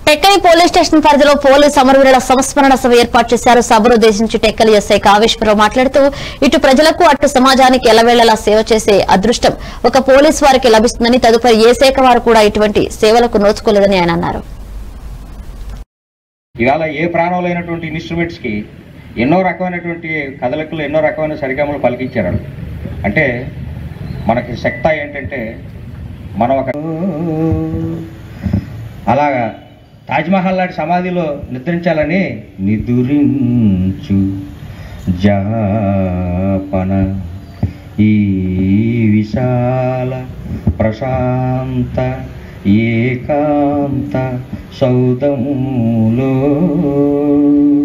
Tekkali police station పరిధిలో police అమరవీరుల సంస్మరణ సభ ఏర్పాటు చేశారు సభను ఉద్దేశించి టెక్కలి ఎస్ఐ కావేశ్వరరావు మాట్లాడుతూ ఇటు ప్రజలకు అటు సమాజానికి ఎలవేళలా సేవ చేసే అదృష్టం ఒక పోలీస్ వారికి లభిస్తుందని తదుపరి ఏ శాఖ వారు కూడా ఇటువంటి సేవలకు నోచుకోలేదని ఆయన అన్నారు ఇవాళ ఏ ప్రాణం లేనటువంటి ఇన్స్ట్రుమెంట్స్ కి ఎన్నో రకమైనటువంటి కదలికలు ఎన్నో రకమైన సరిగమలు పలికించారు వాళ్ళు. అంటే మనకి శక్త ఏంటంటే మనం ఒక అలాగా తాజ్మహల్ లాంటి సమాధిలో నిద్రించాలని నిదురించు జాపన ఈ విశాల ప్రశాంత ఏకాంత సౌదములో